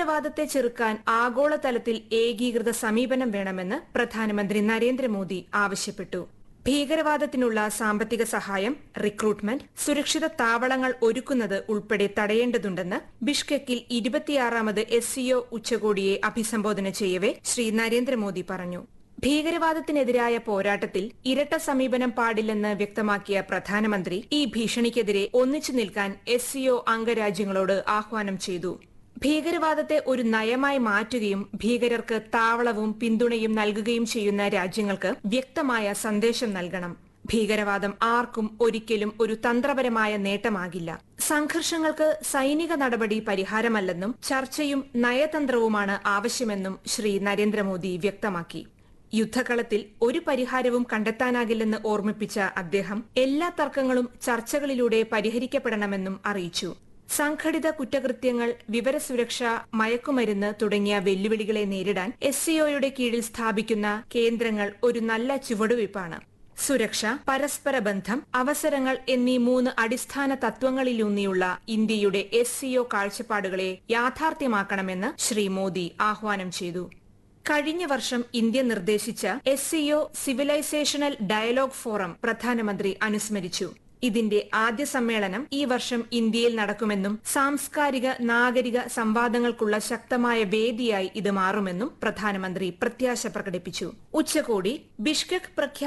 ഭീകരവാദത്തെ ചെറുക്കാൻ ആഗോളതലത്തിൽ ഏകീകൃത സമീപനം വേണമെന്ന് പ്രധാനമന്ത്രി നരേന്ദ്രമോദി ആവശ്യപ്പെട്ടു ഭീകരവാദത്തിനുള്ള സാമ്പത്തിക സഹായം റിക്രൂട്ട്മെന്റ് സുരക്ഷിത താവളങ്ങൾ ഒരുക്കുന്നത് ഉൾപ്പെടെ തടയേണ്ടതുണ്ടെന്ന് ബിഷ്കെക്കിൽ ഇരുപത്തിയാറാമത് എസ് സിഒ ഉച്ചകോടിയെ അഭിസംബോധന ചെയ്യവെ ശ്രീ നരേന്ദ്രമോദി പറഞ്ഞു ഭീകരവാദത്തിനെതിരായ പോരാട്ടത്തിൽ ഇരട്ട സമീപനം പാടില്ലെന്ന് വ്യക്തമാക്കിയ പ്രധാനമന്ത്രി ഈ ഭീഷണിക്കെതിരെ ഒന്നിച്ചു നിൽക്കാൻ എസ് സിഒ അംഗരാജ്യങ്ങളോട് ആഹ്വാനം ചെയ്തു ഭീകരവാദത്തെ ഒരു നയമായി മാറ്റുകയും ഭീകരർക്ക് താവളവും പിന്തുണയും നൽകുകയും ചെയ്യുന്ന രാജ്യങ്ങൾക്ക് വ്യക്തമായ സന്ദേശം നൽകണം ഭീകരവാദം ആർക്കും ഒരിക്കലും ഒരു തന്ത്രപരമായ നേട്ടമാകില്ല സംഘർഷങ്ങൾക്ക് സൈനിക നടപടി പരിഹാരമല്ലെന്നും ചർച്ചയും നയതന്ത്രവുമാണ് ആവശ്യമെന്നും ശ്രീ നരേന്ദ്രമോദി വ്യക്തമാക്കി യുദ്ധകളത്തിൽ ഒരു പരിഹാരവും കണ്ടെത്താനാകില്ലെന്ന് ഓർമ്മിപ്പിച്ച അദ്ദേഹം എല്ലാ തർക്കങ്ങളും ചർച്ചകളിലൂടെ പരിഹരിക്കപ്പെടണമെന്നും അറിയിച്ചു സംഘടിത കുറ്റകൃത്യങ്ങൾ വിവരസുരക്ഷ മയക്കുമരുന്ന് തുടങ്ങിയ വെല്ലുവിളികളെ നേരിടാൻ എസ് സിഒയുടെ കീഴിൽ സ്ഥാപിക്കുന്ന കേന്ദ്രങ്ങൾ ഒരു നല്ല ചുവടുവയ്പ്പാണ് സുരക്ഷ പരസ്പര ബന്ധം അവസരങ്ങൾ എന്നീ മൂന്ന് അടിസ്ഥാന തത്വങ്ങളിലൂന്നിയുള്ള ഇന്ത്യയുടെ എസ് സിഒ കാഴ്ചപ്പാടുകളെ യാഥാർത്ഥ്യമാക്കണമെന്ന് ശ്രീ മോദി ആഹ്വാനം ചെയ്തു കഴിഞ്ഞ വർഷം ഇന്ത്യ നിർദ്ദേശിച്ച S CO civilisational dialogue forum പ്രധാനമന്ത്രി അനുസ്മരിച്ചു ഇതിന്റെ ആദ്യ സമ്മേളനം ഈ വർഷം ഇന്ത്യയിൽ നടക്കുമെന്നും സാംസ്കാരിക നാഗരിക സംവാദങ്ങൾക്കുള്ള ശക്തമായ വേദിയായി ഇത് മാറുമെന്നും പ്രധാനമന്ത്രി പ്രത്യാശ പ്രകടിപ്പിച്ചു ഉച്ചകോടി ബിഷ്കെക് പ്രഖ്യാ